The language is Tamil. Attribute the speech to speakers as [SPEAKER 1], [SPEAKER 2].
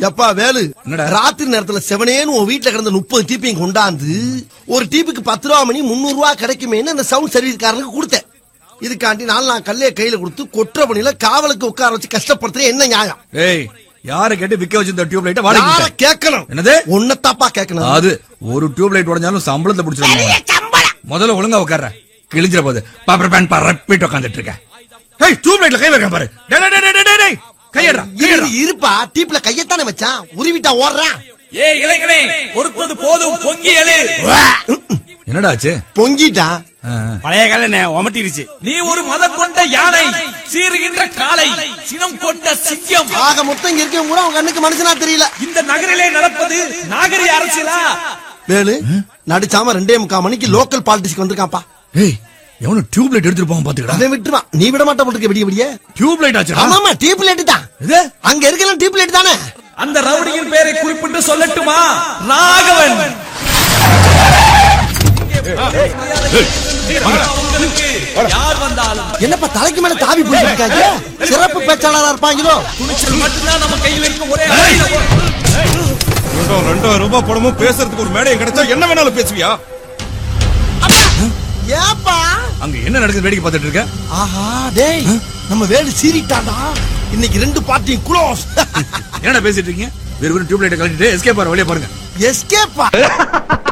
[SPEAKER 1] எப்பா வேலு
[SPEAKER 2] என்னடா?
[SPEAKER 1] ராத்திரி நேரத்துல செவனேன்னு உன் வீட்டுல கிடந்த முப்பது டீப்பையும் கொண்டாந்து ஒரு டீப்புக்கு பத்து ரூபா மணி முந்நூறு ரூபா கிடைக்குமேன்னு அந்த சவுண்ட் சர்வீஸ்காரனுக்கு கொடுத்தேன் இதுக்காண்டி நாலு நான் கல்லைய கையில கொடுத்து கொற்ற பணியில காவலுக்கு உட்கார வச்சு கஷ்டப்படுத்துறது என்ன நியாயம்
[SPEAKER 2] ஏய் யார கேட்டு விக்க வச்சிருந்த டியூப் லைட்ட
[SPEAKER 1] யார
[SPEAKER 2] வாடகை
[SPEAKER 1] கேட்கணும்
[SPEAKER 2] என்னது?
[SPEAKER 1] உன்னத்தாப்பா கேட்கணும்
[SPEAKER 2] அது ஒரு டியூப் லைட் உடஞ்சாலும் சம்பளத்தை பிடிச்சிருவாங்க முதல்ல ஒழுங்கா உட்கார்ற கிழிஞ்சிர போது பாப்பர் பேன் பரப்பிட்டு உட்காந்துட்டு இருக்க ஏய் டியூப் லைட்ல கை வைக்க பாரு டேய், டேய், டேய், டேய், டேய், டேய். கையடா
[SPEAKER 1] இரு, இருப்பா டீப்ல கையத்தானே வச்சான் உருவிட்டா ஓடுறான்
[SPEAKER 3] ஏய் இளைஞனே பொறுத்தது போதும் பொங்கி எழு
[SPEAKER 2] என்னடா ஆச்சு
[SPEAKER 1] பொங்கிட்டான்
[SPEAKER 2] ஆ, ஆ.
[SPEAKER 4] பழைய கால ஒமட்டிருச்சு
[SPEAKER 3] நீ ஒரு மதம் கொண்ட யானை சீறுகின்ற காளை சினம் கொண்ட சிங்கம்
[SPEAKER 1] ஆக மொத்தம் இங்க இருக்கவங்க கூட அவங்க கண்ணுக்கு மனுஷனா தெரியல
[SPEAKER 3] இந்த நகரிலே நடப்பது நாகரிக அரசியலா
[SPEAKER 1] வேலு நடிச்சாம ரெண்டே முக்கால் மணிக்கு லோக்கல் பாலிட்டிக்ஸ்க்கு வந்திருக்கான்ப்பா
[SPEAKER 2] ஏய் எவனும் டியூப் லைட் எடுத்துட்டு போவான் பாத்துக்கடா
[SPEAKER 1] அவன் விட்டுருவான் நீ விட மாட்ட போட்டுருக்க விடிய விடிய
[SPEAKER 2] டியூப் லைட் ஆச்சுடா
[SPEAKER 1] ஆமாமா டீப் லைட் தான்
[SPEAKER 2] இது
[SPEAKER 1] அங்க இருக்கலாம் டீப் லைட் தானே
[SPEAKER 3] அந்த ரவுடியின் பெயரை குறிப்பிட்டு சொல்லட்டுமா ராகவன் உங்களுக்கு யார் வந்தாலும்
[SPEAKER 1] என்னப்பா தலைக்கு மேல தாவி போயிருக்காங்க சிறப்பு பேச்சாளரா இருப்பாங்களோ
[SPEAKER 3] துணிச்சல் மட்டும்தான் நம்ம கையில் இருக்கும் ஒரே ஆயுதம்.
[SPEAKER 5] ரெண்டாயிரம் ரெண்டாயிரம் ரூபாய் பணமும் பேசுறதுக்கு ஒரு மேடையும் கிடைச்சா என்ன வேணாலும் பேசுவியா
[SPEAKER 1] ஏப்பா
[SPEAKER 2] அங்க என்ன நடக்குது வேடிக்கை பார்த்துட்டு இருக்க
[SPEAKER 1] ஆஹா டேய் நம்ம வேலு சீறிட்டாடா இன்னைக்கு ரெண்டு பார்ட்டியும் க்ளோஸ்
[SPEAKER 2] என்னடா பேசிட்டு இருக்கீங்க வெறும் டியூப் லைட்டை கழட்டிட்டு எஸ்கேப் ஆற வழியா பாருங்க
[SPEAKER 1] எஸ்கேப்பா